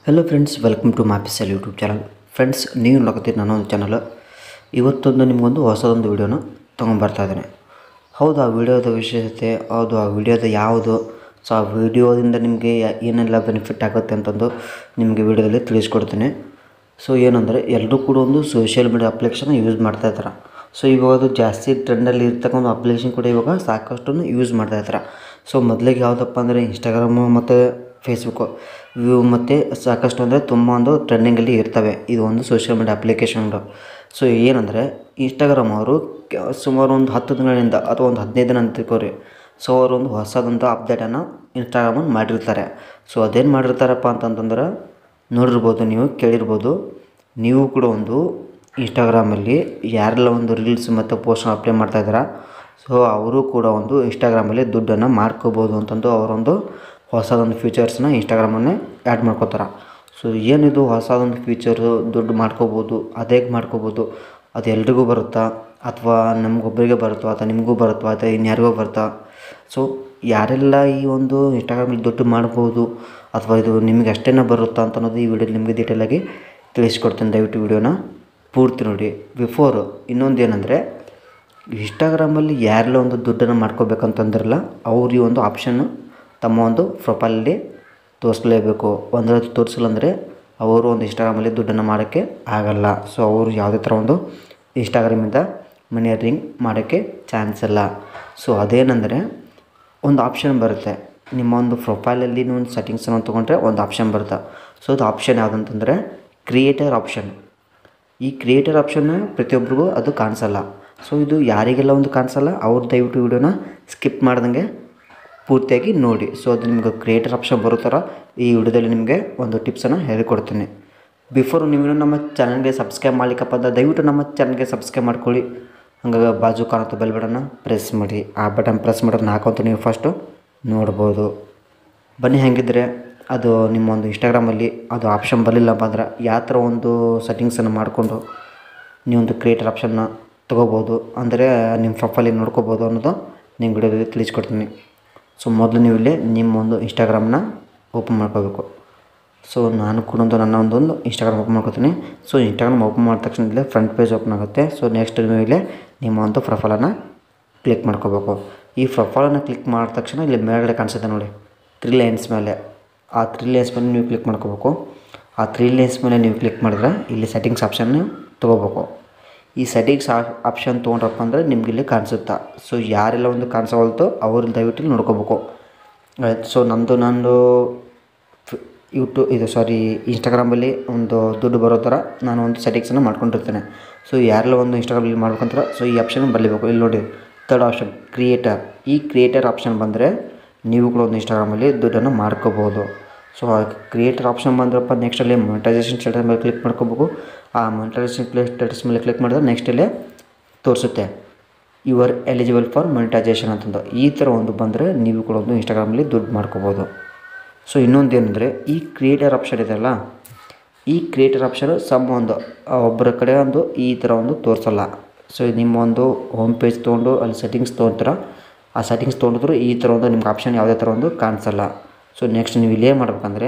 hello friends welcome to ಮಾಪಿಸಲ್ YouTube channel friends ನೀವು ನೋಡ್ಕೊತೀರಿ ನನ್ನೊಂದು ಚಾನಲ್ ಇವತ್ತೊಂದು ನಿಮಗೊಂದು ಹೊಸದೊಂದು ವೀಡಿಯೋನ ತೊಗೊಂಬರ್ತಾ ಇದ್ದೇನೆ ಹೌದು ಆ ವಿಡಿಯೋದ ವಿಶೇಷತೆ ಹೌದು ಆ ವಿಡಿಯೋದ ಯಾವುದು ಸೊ ಆ ವಿಡಿಯೋದಿಂದ ನಿಮಗೆ ಯಾ- ಏನೆಲ್ಲ ಬೆನಿಫಿಟ್ ಆಗುತ್ತೆ ಅಂತಂದು ನಿಮಗೆ ವಿಡಿಯೋದಲ್ಲಿ ತಿಳಿಸ್ಕೊಡ್ತೀನಿ ಸೊ ಏನಂದರೆ ಎಲ್ಲರೂ ಕೂಡ ಒಂದು ಸೋಷಿಯಲ್ ಮೀಡಿಯಾ ಅಪ್ಲಿಕೇಶನ್ ಯೂಸ್ ಮಾಡ್ತಾ ಇದ್ದಾರೆ ಸೊ ಇವಾಗ ಅದು ಜಾಸ್ತಿ ಟ್ರೆಂಡಲ್ಲಿ ಇರ್ತಕ್ಕಂಥ ಒಂದು ಅಪ್ಲಿಕೇಶನ್ ಕೂಡ ಇವಾಗ ಸಾಕಷ್ಟು ಯೂಸ್ ಮಾಡ್ತಾ ಇದ್ದಾರೆ ಸೊ ಮೊದಲಿಗೆ ಯಾವುದಪ್ಪ ಅಂದರೆ ಇನ್ಸ್ಟಾಗ್ರಾಮು ಮತ್ತು ಫೇಸ್ಬುಕ್ಕು ಇವು ಮತ್ತು ಸಾಕಷ್ಟು ಅಂದರೆ ತುಂಬ ಒಂದು ಟ್ರೆಂಡಿಂಗಲ್ಲಿ ಇರ್ತವೆ ಇದು ಒಂದು ಸೋಷಿಯಲ್ ಮೀಡಿಯಾ ಅಪ್ಲಿಕೇಶನ್ಗಳು ಸೊ ಏನಂದರೆ ಇನ್ಸ್ಟಾಗ್ರಾಮ್ ಅವರು ಕೆ- ಸುಮಾರು ಒಂದು ಹತ್ತು ದಿನಗಳಿಂದ ಅಥವಾ ಒಂದು ಹದಿನೈದು ದಿನ ಅಂತ ತಿಳ್ಕೊರಿ ಸೊ ಅವರು ಒಂದು ಹೊಸದಂಥ ಅಪ್ಡೇಟನ್ನು ಇನ್ಸ್ಟಾಗ್ರಾಮನ್ನು ಮಾಡಿರ್ತಾರೆ ಸೊ ಅದೇನು ಮಾಡಿರ್ತಾರಪ್ಪ ಅಂತಂತಂದ್ರೆ ನೋಡಿರ್ಬೋದು ನೀವು ಕೇಳಿರ್ಬೋದು ನೀವು ಕೂಡ ಒಂದು ಇನ್ಸ್ಟಾಗ್ರಾಮಲ್ಲಿ ಯಾರೆಲ್ಲ ಒಂದು ರೀಲ್ಸ್ ಮತ್ತು ಪೋಸ್ಟ್ನ ಅಪ್ಲೈ ಮಾಡ್ತಾ ಇದ್ದೀರಾ ಸೊ ಅವರು ಕೂಡ ಒಂದು ಇನ್ಸ್ಟಾಗ್ರಾಮಲ್ಲಿ ದುಡ್ಡನ್ನು ಮಾಡ್ಕೋಬೋದು ಅಂತಂದು ಅವರೊಂದು ಹೊಸದೊಂದು ಫೀಚರ್ಸ್ನ ಇನ್ಸ್ಟಾಗ್ರಾಮನ್ನೇ ಆ್ಯಡ್ ಮಾಡ್ಕೋತಾರೆ ಸೊ ಏನಿದು ಹೊಸದೊಂದು ಫೀಚರು ದುಡ್ಡು ಮಾಡ್ಕೋಬೋದು ಅದೇಗೆ ಮಾಡ್ಕೋಬೋದು ಅದು ಎಲ್ರಿಗೂ ಬರುತ್ತಾ ಅಥವಾ ನಮಗೊಬ್ಬರಿಗೆ ಬರುತ್ತೋ ಅಥವಾ ನಿಮಗೂ ಬರುತ್ತೋ ಅಥವಾ ಇನ್ಯಾರಿಗೋ ಬರುತ್ತಾ ಸೊ ಯಾರೆಲ್ಲ ಈ ಒಂದು ಇನ್ಸ್ಟಾಗ್ರಾಮಲ್ಲಿ ದುಡ್ಡು ಮಾಡ್ಬೋದು ಅಥವಾ ಇದು ನಿಮಗೆ ಅಷ್ಟೇ ಬರುತ್ತಾ ಅಂತ ಅನ್ನೋದು ಈ ವಿಡಿಯೋ ನಿಮಗೆ ಡೀಟೇಲಾಗಿ ತಿಳಿಸ್ಕೊಡ್ತೀನಿ ದಯವಿಟ್ಟು ವಿಡಿಯೋನ ಪೂರ್ತಿ ನೋಡಿ ಬಿಫೋರ್ ಇನ್ನೊಂದು ಏನಂದರೆ ಇನ್ಸ್ಟಾಗ್ರಾಮಲ್ಲಿ ಯಾರೆಲ್ಲ ಒಂದು ದುಡ್ಡನ್ನು ಮಾಡ್ಕೋಬೇಕಂತಂದ್ರಲ್ಲ ಅವ್ರು ಈ ಒಂದು ಆಪ್ಷನ್ನು ತಮ್ಮ ಒಂದು ಪ್ರೊಫೈಲಲ್ಲಿ ತೋರಿಸ್ಲೇಬೇಕು ಒಂದು ತೋರಿಸಿಲ್ಲ ಅಂದರೆ ಅವರು ಒಂದು ಇನ್ಸ್ಟಾಗ್ರಾಮಲ್ಲಿ ದುಡ್ಡನ್ನು ಮಾಡೋಕ್ಕೆ ಆಗಲ್ಲ ಸೊ ಅವರು ಯಾವುದೇ ಥರ ಒಂದು ಇನ್ಸ್ಟಾಗ್ರಾಮಿಂದ ಮನಿ ಅರ್ನಿಂಗ್ ಮಾಡೋಕ್ಕೆ ಚಾನ್ಸ್ ಇಲ್ಲ ಸೊ ಅದೇನೆಂದರೆ ಒಂದು ಆಪ್ಷನ್ ಬರುತ್ತೆ ನಿಮ್ಮ ಒಂದು ಪ್ರೊಫೈಲಲ್ಲಿ ನೀವು ಒಂದು ಸೆಟ್ಟಿಂಗ್ಸನ್ನು ತೊಗೊಂಡ್ರೆ ಒಂದು ಆಪ್ಷನ್ ಬರುತ್ತೆ ಸೊ ಅದು ಆಪ್ಷನ್ ಯಾವುದಂತಂದರೆ ಕ್ರಿಯೇಟರ್ ಆಪ್ಷನ್ ಈ ಕ್ರಿಯೇಟರ್ ಆಪ್ಷನ್ನ ಪ್ರತಿಯೊಬ್ಬರಿಗೂ ಅದು ಕಾಣಿಸಲ್ಲ ಸೊ ಇದು ಯಾರಿಗೆಲ್ಲ ಒಂದು ಕಾಣಿಸಲ್ಲ ಅವ್ರು ದಯವಿಟ್ಟು ವಿಡಿಯೋನ ಸ್ಕಿಪ್ ಮಾಡ್ದಂಗೆ ಪೂರ್ತಿಯಾಗಿ ನೋಡಿ ಸೊ ಅದು ನಿಮ್ಗೆ ಕ್ರಿಯೇಟರ್ ಆಪ್ಷನ್ ಬರೋ ಥರ ಈ ವಿಡಿಯೋದಲ್ಲಿ ನಿಮಗೆ ಒಂದು ಟಿಪ್ಸನ್ನು ಹೇಳಿಕೊಡ್ತೀನಿ ಬಿಫೋರ್ ನೀವು ನಮ್ಮ ಚಾನಲ್ಗೆ ಸಬ್ಸ್ಕ್ರೈಬ್ ಮಾಡ್ಲಿಕ್ಕಪ್ಪ ಅಂದ್ರೆ ದಯವಿಟ್ಟು ನಮ್ಮ ಚಾನಲ್ಗೆ ಸಬ್ಸ್ಕ್ರೈಬ್ ಮಾಡ್ಕೊಳ್ಳಿ ಹಂಗಾಗಿ ಬಾಜು ಕಾಣುತ್ತೆ ಬೆಲ್ ಬಟನ್ನ ಪ್ರೆಸ್ ಮಾಡಿ ಆ ಬಟನ್ ಪ್ರೆಸ್ ಮಾಡೋದನ್ನ ಹಾಕೊಂತ ನೀವು ಫಸ್ಟು ನೋಡ್ಬೋದು ಬನ್ನಿ ಹೆಂಗಿದ್ರೆ ಅದು ನಿಮ್ಮ ಒಂದು ಇನ್ಸ್ಟಾಗ್ರಾಮಲ್ಲಿ ಅದು ಆಪ್ಷನ್ ಬರಲಿಲ್ಲಪ್ಪ ಅಂದ್ರೆ ಯಾವ ಥರ ಒಂದು ಸೆಟ್ಟಿಂಗ್ಸನ್ನು ಮಾಡಿಕೊಂಡು ನೀವೊಂದು ಕ್ರಿಯೇಟರ್ ಆಪ್ಷನ್ನ ತೊಗೋಬೋದು ಅಂದರೆ ನಿಮ್ಮ ಪ್ರೊಫೈಲಿಗೆ ನೋಡ್ಕೋಬೋದು ಅನ್ನೋದು ನಿಮ್ಮ ವಿಡಿಯೋದಲ್ಲಿ ತಿಳಿಸ್ಕೊಡ್ತೀನಿ ಸೊ ಮೊದಲು ನೀವು ಇಲ್ಲಿ ನಿಮ್ಮ ಒಂದು ಇನ್ಸ್ಟಾಗ್ರಾಮ್ನ ಓಪನ್ ಮಾಡ್ಕೋಬೇಕು ಸೊ ನಾನು ಕೂಡ ಒಂದು ನನ್ನ ಒಂದೊಂದು ಇನ್ಸ್ಟಾಗ್ರಾಮ್ ಓಪನ್ ಮಾಡ್ಕೊತೀನಿ ಸೊ ಇನ್ಸ್ಟಾಗ್ರಾಮ್ ಓಪನ್ ಮಾಡಿದ ತಕ್ಷಣ ಇಲ್ಲೇ ಫ್ರಂಟ್ ಪೇಜ್ ಓಪನ್ ಆಗುತ್ತೆ ಸೊ ನೆಕ್ಸ್ಟ್ ನೀವು ಇಲ್ಲೇ ನಿಮ್ಮ ಒಂದು ಪ್ರೊಫೈಲನ್ನು ಕ್ಲಿಕ್ ಮಾಡ್ಕೋಬೇಕು ಈ ಪ್ರೊಫೈಲನ್ನು ಕ್ಲಿಕ್ ಮಾಡಿದ ತಕ್ಷಣ ಇಲ್ಲಿ ಮೇಲ್ಗಡೆ ಕಾಣಿಸುತ್ತೆ ನೋಡಿ ತ್ರೀ ಲೈನ್ಸ್ ಮೇಲೆ ಆ ತ್ರೀ ಲೈನ್ಸ್ ಮೇಲೆ ನೀವು ಕ್ಲಿಕ್ ಮಾಡ್ಕೋಬೇಕು ಆ ತ್ರೀ ಲೈನ್ಸ್ ಮೇಲೆ ನೀವು ಕ್ಲಿಕ್ ಮಾಡಿದ್ರೆ ಇಲ್ಲಿ ಸೆಟ್ಟಿಂಗ್ಸ್ ಆಪ್ಷನ್ ನೀವು ತೊಗೋಬೇಕು ಈ ಸೆಟ್ಟಿಂಗ್ಸ್ ಆಪ್ಷನ್ ತೊಗೊಂಡ್ರಪ್ಪ ಅಂದರೆ ನಿಮ್ಗೆ ಇಲ್ಲಿ ಕಾಣಿಸುತ್ತಾ ಸೊ ಯಾರೆಲ್ಲ ಒಂದು ಕಾಣಿಸೋವಲ್ತೋ ಅವ್ರು ದಯವಿಟ್ಟು ಇಲ್ಲಿ ನೋಡ್ಕೋಬೇಕು ಆಯ್ತು ಸೊ ನಂದು ನಂದು ಯೂಟ್ಯೂಬ್ ಇದು ಸಾರಿ ಇನ್ಸ್ಟಾಗ್ರಾಮಲ್ಲಿ ಒಂದು ದುಡ್ಡು ಬರೋ ಥರ ನಾನು ಒಂದು ಸೆಟ್ಟಿಂಗ್ಸನ್ನು ಮಾಡ್ಕೊಂಡಿರ್ತೇನೆ ಸೊ ಯಾರೆಲ್ಲ ಒಂದು ಇನ್ಸ್ಟಾಗ್ರಾಮಲ್ಲಿ ಮಾಡ್ಬೇಕಂತಾರೆ ಸೊ ಈ ಆಪ್ಷನ್ ಬರಲೇಬೇಕು ಇಲ್ಲಿ ನೋಡಿ ತರ್ಡ್ ಆಪ್ಷನ್ ಕ್ರಿಯೇಟರ್ ಈ ಕ್ರಿಯೇಟರ್ ಆಪ್ಷನ್ ಬಂದರೆ ನೀವು ಕೂಡ ಒಂದು ಇನ್ಸ್ಟಾಗ್ರಾಮಲ್ಲಿ ದುಡ್ಡನ್ನು ಮಾಡ್ಕೋಬೋದು ಸೊ ಆ ಕ್ರಿಯೇಟರ್ ಆಪ್ಷನ್ ಬಂದ್ರಪ್ಪ ನೆಕ್ಸ್ಟಲ್ಲಿ ಮೊನಿಟೈಸೇಷನ್ ಸ್ಟೇಟಸ್ ಮೇಲೆ ಕ್ಲಿಕ್ ಮಾಡ್ಕೋಬೇಕು ಆ ಮೊನಿಟೈಸೇಷನ್ ಪ್ಲೇ ಸ್ಟೇಟಸ್ ಮೇಲೆ ಕ್ಲಿಕ್ ಮಾಡಿದ್ರೆ ನೆಕ್ಸ್ಟ್ ಇಲ್ಲೇ ತೋರಿಸುತ್ತೆ you are eligible for monetisation ಅಂತಂದು ಈ ಥರ ಒಂದು ಬಂದರೆ ನೀವು ಕೂಡ ಒಂದು ಇನ್ಸ್ಟಾಗ್ರಾಮಲ್ಲಿ ದುಡ್ಡು ಮಾಡ್ಕೋಬೋದು ಸೊ ಇನ್ನೊಂದು ಏನಂದರೆ ಈ ಕ್ರಿಯೇಟರ್ ಆಪ್ಷನ್ ಇದೆಯಲ್ಲ ಈ ಕ್ರಿಯೇಟರ್ ಆಪ್ಷನ್ ಸಮ್ ಒಂದು ಆ ಒಬ್ಬರ ಕಡೆ ಒಂದು ಈ ಥರ ಒಂದು ತೋರಿಸಲ್ಲ ಸೊ ನಿಮ್ಮ ಒಂದು ಹೋಮ್ ಪೇಜ್ ತೊಗೊಂಡು ಅಲ್ಲಿ ಸೆಟ್ಟಿಂಗ್ಸ್ ತೊಗೊತೀರ ಆ ಸೆಟ್ಟಿಂಗ್ಸ್ ತೊಗೊಂಡಿದ್ರು ಈ ಥರ ಒಂದು ನಿಮ್ಗೆ ಆಪ್ಷನ್ ಯಾವುದೇ ಥರ ಒಂದು ಕಾಣಿಸಲ್ಲ ಸೊ ನೆಕ್ಸ್ಟ್ ನೀವು ಇಲ್ಲೇ ಮಾಡ್ಬೇಕಂದ್ರೆ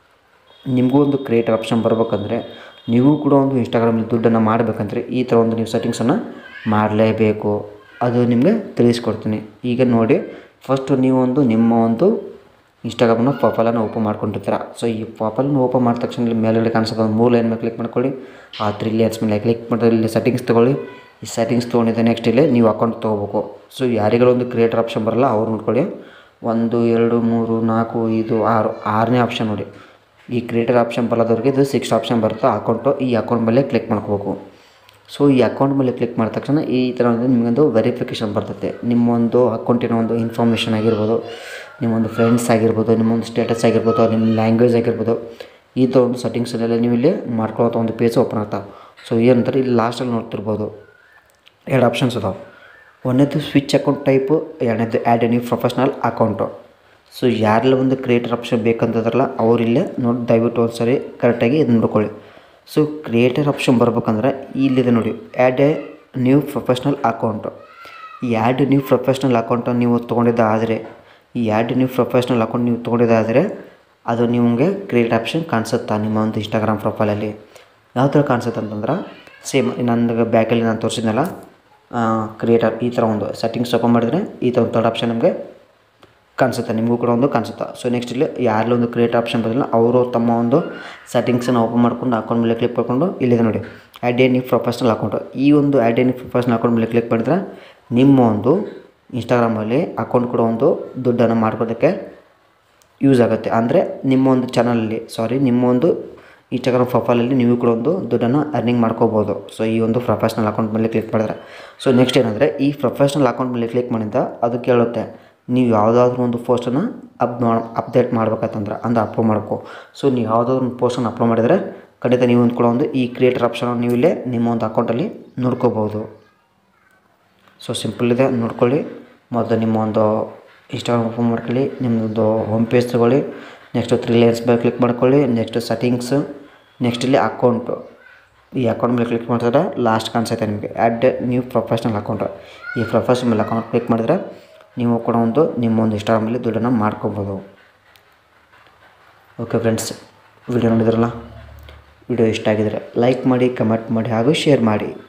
ನಿಮಗೂ ಒಂದು ಕ್ರಿಯೇಟರ್ ಆಪ್ಷನ್ ಬರ್ಬೇಕಂದ್ರೆ ನೀವು ಕೂಡ ಒಂದು ಇನ್ಸ್ಟಾಗ್ರಾಮಲ್ಲಿ ದುಡ್ಡನ್ನು ಮಾಡಬೇಕಂದ್ರೆ ಈ ಥರ ಒಂದು ನೀವು ಸೆಟ್ಟಿಂಗ್ಸನ್ನು ಮಾಡಲೇಬೇಕು ಅದು ನಿಮಗೆ ತಿಳಿಸ್ಕೊಡ್ತೀನಿ ಈಗ ನೋಡಿ ಫಸ್ಟು ನೀವು ಒಂದು ನಿಮ್ಮ ಒಂದು ಇನ್ಸ್ಟಾಗ್ರಾಮ್ನ ಪ್ರೊಫೈಲನ್ನು ಓಪನ್ ಮಾಡ್ಕೊಂಡಿರ್ತೀರ ಸೊ ಈ ಪ್ರೊಫೈಲ್ನ ಓಪನ್ ಮಾಡಿದ ತಕ್ಷಣ ಇಲ್ಲಿ ಮೇಲ್ಗಡೆ ಕಾಣಿಸೋದು ಒಂದು ಮೂರು ಲೈನ್ ಮೇಲೆ ಕ್ಲಿಕ್ ಮಾಡ್ಕೊಳ್ಳಿ ಆ ತ್ರೀ ಲೈನ್ಸ್ ಮೇಲೆ ಕ್ಲಿಕ್ ಮಾಡಿದ್ರೆ ಇಲ್ಲಿ ಸೆಟ್ಟಿಂಗ್ಸ್ ತೊಗೊಳ್ಳಿ ಈ ಸೆಟ್ಟಿಂಗ್ಸ್ ತೊಗೊಂಡಿದ್ದೆ ನೆಕ್ಸ್ಟ್ ಇಲ್ಲಿ ನೀವು ಅಕೌಂಟ್ ತೊಗೋಬೇಕು ಸೊ ಯಾರಿಗಳೊಂದು ಕ್ರಿಯೇಟರ್ ಆಪ್ಷನ್ ಬರಲ್ಲ ಅವ್ರು ನೋಡ್ಕೊಳ್ಳಿ ಒಂದು ಎರಡು ಮೂರು ನಾಲ್ಕು ಐದು ಆರು ಆರನೇ ಆಪ್ಷನ್ ನೋಡಿ ಈ ಕ್ರಿಯೇಟರ್ ಆಪ್ಷನ್ ಬರೋದವ್ರಿಗೆ ಇದು ಸಿಕ್ಸ್ ಆಪ್ಷನ್ ಬರುತ್ತೆ ಅಕೌಂಟು ಈ ಅಕೌಂಟ್ ಮೇಲೆ ಕ್ಲಿಕ್ ಮಾಡ್ಕೋಬೇಕು ಸೊ ಈ ಅಕೌಂಟ್ ಮೇಲೆ ಕ್ಲಿಕ್ ಮಾಡಿದ ತಕ್ಷಣ ಈ ಥರ ಒಂದು ನಿಮಗೊಂದು ವೆರಿಫಿಕೇಷನ್ ಬರ್ತೈತೆ ನಿಮ್ಮೊಂದು ಅಕೌಂಟಿನ ಒಂದು ಇನ್ಫಾರ್ಮೇಷನ್ ಆಗಿರ್ಬೋದು ನಿಮ್ಮೊಂದು ಫ್ರೆಂಡ್ಸ್ ಆಗಿರ್ಬೋದು ನಿಮ್ಮೊಂದು ಸ್ಟೇಟಸ್ ಆಗಿರ್ಬೋದು ನಿಮ್ಮ ಲ್ಯಾಂಗ್ವೇಜ್ ಆಗಿರ್ಬೋದು ಈ ಥರ ಒಂದು ಸೆಟ್ಟಿಂಗ್ಸನ್ನೆಲ್ಲ ನೀವು ಇಲ್ಲಿ ಮಾಡ್ಕೊಳ್ಳೋ ಒಂದು ಪೇಜ್ ಓಪನ್ ಆಗ್ತಾವೆ ಸೊ ಏನಂತಾರೆ ಇಲ್ಲಿ ಲಾಸ್ಟಲ್ಲಿ ನೋಡ್ತಿರ್ಬೋದು ಎರಡು ಆಪ್ಷನ್ಸ್ ಅದಾವೆ ಒಂದನೇದು ಸ್ವಿಚ್ ಅಕೌಂಟ್ ಟೈಪು ಎರಡನೇದು add a new professional account so ಯಾರೆಲ್ಲ ಒಂದು ಕ್ರಿಯೇಟರ್ ಆಪ್ಷನ್ ಬೇಕಂತದ್ರಲ್ಲ ಅವರಿಲ್ಲೇ ನೋಡಿ ದಯವಿಟ್ಟು ಒಂದು ಸರಿ ಕರೆಕ್ಟಾಗಿ ಇದು ನೋಡ್ಕೊಳ್ಳಿ ಸೊ ಕ್ರಿಯೇಟರ್ ಆಪ್ಷನ್ ಬರ್ಬೇಕಂದ್ರೆ ಇಲ್ಲಿದೆ ನೋಡಿ add a new professional account ಈ ಆ್ಯಡ್ ನ್ಯೂ ಪ್ರೊಫೆಷ್ನಲ್ ಅಕೌಂಟನ್ನು ನೀವು ತೊಗೊಂಡಿದ್ದಾದರೆ ಈ ಆ್ಯಡ್ ನ್ಯೂ ಪ್ರೊಫೆಷ್ನಲ್ ಅಕೌಂಟ್ ನೀವು ತೊಗೊಂಡಿದ್ದಾದರೆ ಅದು ನಿಮಗೆ ಕ್ರಿಯೇಟ್ ಆಪ್ಷನ್ ಕಾಣಿಸುತ್ತಾ ನಿಮ್ಮ ಒಂದು ಇನ್ಸ್ಟಾಗ್ರಾಮ್ ಪ್ರೊಫೈಲಲ್ಲಿ ಯಾವ ಥರ ಕಾಣಿಸುತ್ತೆ ಅಂತಂದ್ರೆ ಸೇಮ್ ನನಗೆ ಬ್ಯಾಕಲ್ಲಿ ನಾನು ತೋರಿಸಿದ್ನಲ್ಲ ಕ್ರಿಯೇಟರ್ ಈ ಥರ ಒಂದು ಸೆಟ್ಟಿಂಗ್ಸ್ ಓಪನ್ ಮಾಡಿದರೆ ಈ ಥರ ಒಂದು ಥರ್ಡ್ ಆಪ್ಷನ್ ನಮಗೆ ಕಾಣಿಸುತ್ತೆ ನಿಮಗೂ ಕೂಡ ಒಂದು ಕಾಣಿಸುತ್ತೆ ಸೊ ನೆಕ್ಸ್ಟ್ ಇಲ್ಲಿ ಯಾರಲ್ಲಿ ಒಂದು ಕ್ರಿಯೇಟ್ ಆಪ್ಷನ್ ಬರಲಿಲ್ಲ ಅವರು ತಮ್ಮ ಒಂದು ಸೆಟ್ಟಿಂಗ್ಸನ್ನು ಓಪನ್ ಮಾಡ್ಕೊಂಡು ಅಕೌಂಟ್ ಮೇಲೆ ಕ್ಲಿಕ್ ಮಾಡ್ಕೊಂಡು ಇಲ್ಲಿದೆ ನೋಡಿ add a new professional account ಈ ಒಂದು add a new professional account ಮೇಲೆ ಕ್ಲಿಕ್ ಮಾಡಿದ್ರೆ ನಿಮ್ಮ ಒಂದು ಇನ್ಸ್ಟಾಗ್ರಾಮಲ್ಲಿ ಅಕೌಂಟ್ ಕೂಡ ಒಂದು ದುಡ್ಡನ್ನು ಮಾಡ್ಕೋದಕ್ಕೆ ಯೂಸ್ ಆಗುತ್ತೆ ಅಂದರೆ ನಿಮ್ಮ ಒಂದು ಚಾನಲಲ್ಲಿ ಸಾರಿ ನಿಮ್ಮ ಒಂದು ಇನ್ಸ್ಟಾಗ್ರಾಮ್ ಪ್ರೊಫೈಲಲ್ಲಿ ನೀವು ಕೂಡ ಒಂದು ದುಡ್ಡನ್ನು ಅರ್ನಿಂಗ್ ಮಾಡ್ಕೋಬೋದು ಸೊ ಈ ಒಂದು ಪ್ರೊಫೆಷ್ನಲ್ ಅಕೌಂಟ್ ಮೇಲೆ ಕ್ಲಿಕ್ ಮಾಡಿದ್ರೆ ಸೊ ನೆಕ್ಸ್ಟ್ ಏನಂದರೆ ಈ ಪ್ರೊಫೆಷ್ನಲ್ ಅಕೌಂಟ್ ಮೇಲೆ ಕ್ಲಿಕ್ ಮಾಡಿದ ಅದು ಕೇಳುತ್ತೆ ನೀವು ಯಾವುದಾದ್ರೂ ಒಂದು ಪೋಸ್ಟನ್ನು ಅಪ್ ಅಪ್ಡೇಟ್ ಮಾಡ್ಬೇಕಂತಂದ್ರೆ ಅಂದ್ರೆ ಅಪ್ಲೋಡ್ ಮಾಡ್ಕೋ ಸೊ ನೀವು ಯಾವುದಾದ್ರೂ ಒಂದು ಪೋಸ್ಟನ್ನು ಅಪ್ಲೋಡ್ ಮಾಡಿದರೆ ಖಂಡಿತ ನೀವು ಒಂದು ಕೂಡ ಒಂದು ಈ ಕ್ರಿಯೇಟರ್ ಆಪ್ಷನ್ ನೀವು ಇಲ್ಲೇ ನಿಮ್ಮ ಒಂದು ಅಕೌಂಟಲ್ಲಿ ನೋಡ್ಕೋಬೋದು ಸೊ ಸಿಂಪಲ್ ಇದೆ ನೋಡ್ಕೊಳ್ಳಿ ಮೊದಲು ನಿಮ್ಮ ಒಂದು ಇನ್ಸ್ಟಾಗ್ರಾಮ್ ಓಪನ್ ಮಾಡ್ಕೊಳ್ಳಿ ನಿಮ್ಮದು ಹೋಮ್ ಪೇಜ್ ತೊಗೊಳ್ಳಿ ನೆಕ್ಸ್ಟ್ ತ್ರೀ ಲೈನ್ಸ್ ಮೇಲೆ ಕ್ಲಿಕ್ ಮಾಡ್ಕೊಳ್ಳಿ ನೆಕ್ಸ್ಟ್ ಸೆಟ್ಟಿಂಗ್ಸು ನೆಕ್ಸ್ಟ್ ಇಲ್ಲಿ ಅಕೌಂಟು ಈ ಅಕೌಂಟ್ ಮೇಲೆ ಕ್ಲಿಕ್ ಮಾಡಿದ್ರೆ ಲಾಸ್ಟ್ ಕಾಣಿಸುತ್ತೆ ನಿಮಗೆ ಆ್ಯಡ್ ನ್ಯೂ ಪ್ರೊಫೆಷ್ನಲ್ ಅಕೌಂಟು ಈ ಪ್ರೊಫೆಷ್ನಲ್ ಅಕೌಂಟ್ ಕ್ಲಿಕ್ ಮಾಡಿದ್ರೆ ನೀವು ಕೂಡ ಒಂದು ನಿಮ್ಮ ಒಂದು ಇನ್ಸ್ಟಾಗ್ರಾಮಲ್ಲಿ ದುಡ್ಡನ್ನು ಮಾಡ್ಕೊಬೋದು ಓಕೆ ಫ್ರೆಂಡ್ಸ್ ವಿಡಿಯೋ ನೋಡಿದ್ರಲ್ಲ ವಿಡಿಯೋ ಇಷ್ಟ ಆಗಿದರೆ ಲೈಕ್ ಮಾಡಿ ಕಮೆಂಟ್ ಮಾಡಿ ಹಾಗೂ ಶೇರ್ ಮಾಡಿ